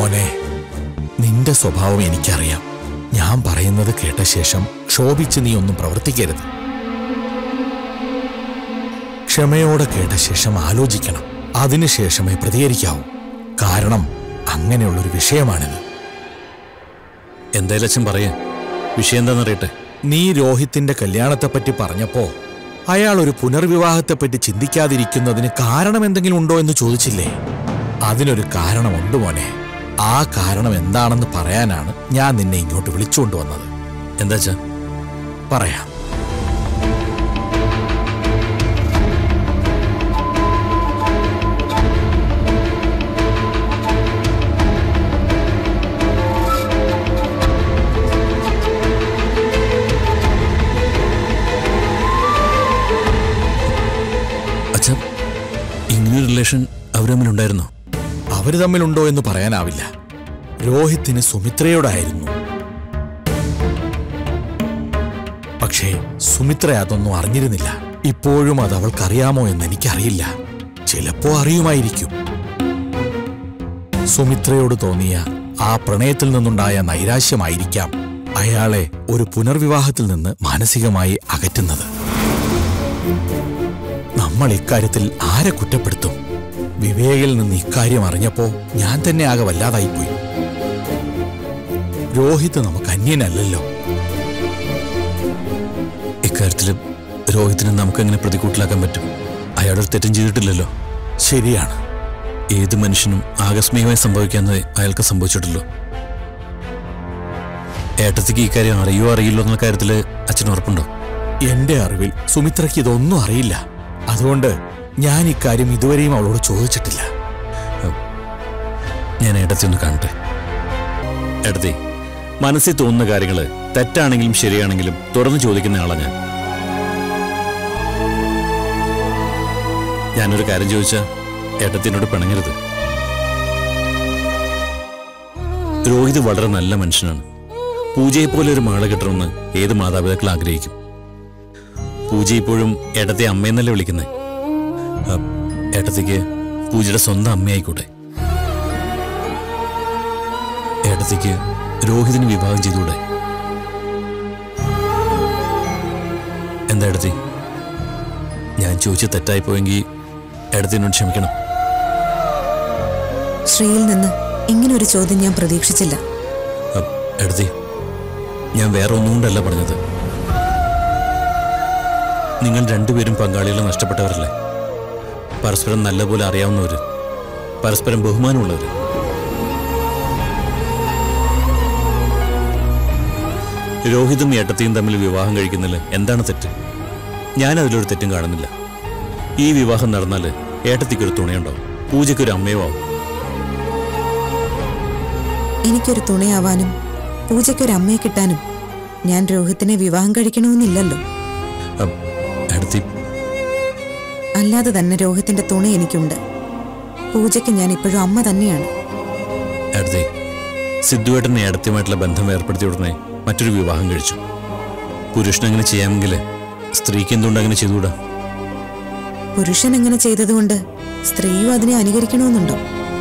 മോനെ നിന്റെ സ്വഭാവം എനിക്കറിയാം ഞാൻ പറയുന്നത് കേട്ട ശേഷം ക്ഷോഭിച്ച് നീ ഒന്നും പ്രവർത്തിക്കരുത് ക്ഷമയോടെ കേട്ട ശേഷം ആലോചിക്കണം അതിനുശേഷമേ പ്രതികരിക്കാവൂ കാരണം അങ്ങനെയുള്ളൊരു വിഷയമാണിത് എന്തായാലും അച്ഛൻ പറയേ വിഷയം എന്താണെന്നറിയട്ടെ നീ രോഹിത്തിന്റെ കല്യാണത്തെപ്പറ്റി പറഞ്ഞപ്പോ അയാൾ ഒരു പുനർവിവാഹത്തെപ്പറ്റി ചിന്തിക്കാതിരിക്കുന്നതിന് കാരണം എന്തെങ്കിലും ഉണ്ടോ എന്ന് ചോദിച്ചില്ലേ അതിനൊരു കാരണമുണ്ട് മോനെ ആ കാരണം എന്താണെന്ന് പറയാനാണ് ഞാൻ നിന്നെ ഇങ്ങോട്ട് വിളിച്ചുകൊണ്ടുവന്നത് എന്താ അച്ഛാ പറയാം അച്ഛാ ഇങ്ങനൊരു റിലേഷൻ അവർ തമ്മിലുണ്ടായിരുന്നോ അവര് തമ്മിലുണ്ടോ എന്ന് പറയാനാവില്ല രോഹിത്തിന് സുമിത്രയോടായിരുന്നു പക്ഷേ സുമിത്ര അതൊന്നും അറിഞ്ഞിരുന്നില്ല ഇപ്പോഴും അത് അവൾക്കറിയാമോ എന്ന് എനിക്കറിയില്ല ചിലപ്പോ അറിയുമായിരിക്കും സുമിത്രയോട് തോന്നിയ ആ പ്രണയത്തിൽ നിന്നുണ്ടായ നൈരാശ്യമായിരിക്കാം അയാളെ ഒരു പുനർവിവാഹത്തിൽ നിന്ന് മാനസികമായി അകറ്റുന്നത് നമ്മൾ ഇക്കാര്യത്തിൽ ആരെ കുറ്റപ്പെടുത്തും വിവേകിൽ നിന്ന് ഇക്കാര്യം അറിഞ്ഞപ്പോ ഞാൻ തന്നെ ആകെ വല്ലാതായിപ്പോയി രോഹിത് നമുക്ക് അന്യനല്ലല്ലോ ഇക്കാര്യത്തിൽ രോഹിത്തിനെ നമുക്കെങ്ങനെ പ്രതികൂട്ടിലാക്കാൻ പറ്റും അയാളൊരു തെറ്റും ചെയ്തിട്ടില്ലല്ലോ ശരിയാണ് ഏത് മനുഷ്യനും ആകസ്മികമായി സംഭവിക്കാവുന്നത് അയാൾക്ക് സംഭവിച്ചിട്ടുള്ളൂ ഏട്ടത്തിക്ക് ഈ കാര്യം അറിയോ അറിയില്ലോ എന്ന കാര്യത്തിൽ അച്ഛൻ ഉറപ്പുണ്ടോ എന്റെ അറിവിൽ സുമിത്രയ്ക്ക് ഇതൊന്നും അറിയില്ല അതുകൊണ്ട് ഞാൻ ഇക്കാര്യം ഇതുവരെയും അവളോട് ചോദിച്ചിട്ടില്ല ഞാൻ ഏട്ടത്തി ഒന്ന് കാണട്ടെ ഏട്ടത്തി മനസ്സിൽ തോന്നുന്ന കാര്യങ്ങൾ തെറ്റാണെങ്കിലും ശരിയാണെങ്കിലും തുറന്നു ചോദിക്കുന്ന ആളാ ഞാൻ ഞാനൊരു കാര്യം ചോദിച്ചാ ഏട്ടത്തിനോട് പിണങ്ങരുത് രോഹിത് വളരെ നല്ല മനുഷ്യനാണ് പൂജയെ പോലെ ഒരു മകളെ കിട്ടണമെന്ന് ഏത് മാതാപിതാക്കൾ ആഗ്രഹിക്കും പൂജ ഇപ്പോഴും ഏട്ടത്തെ അമ്മയെന്നല്ലേ വിളിക്കുന്നേ അ, ഏട്ടത്തിക്ക് പൂജയുടെ സ്വന്തം അമ്മയായിക്കോട്ടെ ഏട്ടത്തിക്ക് രോഹിതിന് വിവാഹം ചെയ്തുകൂടെ എന്താ ഏട്ടത്തി ഞാൻ ചോദിച്ച തെറ്റായി പോയെങ്കിൽ ഏട്ടത്തിനോട് ക്ഷമിക്കണം ശ്രീയിൽ നിന്ന് ഇങ്ങനെ ഒരു ചോദ്യം ഞാൻ പ്രതീക്ഷിച്ചില്ല അ, ഏട്ടത്തി ഞാൻ വേറെ ഒന്നും കൊണ്ടല്ല പറഞ്ഞത് നിങ്ങൾ രണ്ടുപേരും പങ്കാളികളെ നഷ്ടപ്പെട്ടവരല്ലേ പരസ്പരം നല്ലപോലെ അറിയാവുന്നവര് പരസ്പരം ബഹുമാനമുള്ളവര് രോഹിതും ഏട്ടത്തിയും തമ്മിൽ വിവാഹം കഴിക്കുന്നതിൽ എന്താണ് തെറ്റ് ഞാൻ അതിലൊരു തെറ്റും കാണുന്നില്ല ഈ വിവാഹം നടന്നാൽ ഏട്ടത്തിക്കൊരു തുണയുണ്ടാവും പൂജയ്ക്കൊരു അമ്മയോ ആവും എനിക്കൊരു തുണയാവാനും പൂജയ്ക്കൊരു അമ്മയെ കിട്ടാനും ഞാൻ രോഹിത്തിനെ വിവാഹം കഴിക്കണമെന്നില്ലല്ലോ അ, ഏട്ടത്തി അല്ലാതെ തന്നെ രോഹിത്തിന്റെ തുണ എനിക്കുണ്ട് പൂജയ്ക്ക് ഞാൻ ഇപ്പോഴും അമ്മ തന്നെയാണ് ഏട്ടത്തി സിദ്ധുവേട്ടനെ ഏടത്തിയുമായിട്ടുള്ള ബന്ധം ഏർപ്പെടുത്തിയ ഉടനെ മറ്റൊരു വിവാഹം കഴിച്ചു പുരുഷനങ്ങനെ ചെയ്യാമെങ്കിൽ സ്ത്രീക്ക് എന്തുകൊണ്ട് അങ്ങനെ ചെയ്തുകൂടാ പുരുഷൻ അങ്ങനെ ചെയ്തതുകൊണ്ട് സ്ത്രീയും അതിനെ അനുകരിക്കണമെന്നുണ്ടോ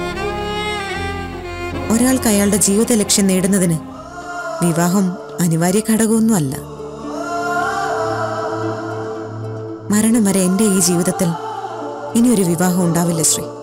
ഒരാൾക്ക് അയാളുടെ ജീവിത ലക്ഷ്യം നേടുന്നതിന് വിവാഹം അനിവാര്യ ഘടകമൊന്നുമല്ല മരണം വരെ എന്റെ ഈ ജീവിതത്തിൽ ഇനിയൊരു വിവാഹം ഉണ്ടാവില്ല ശ്രീ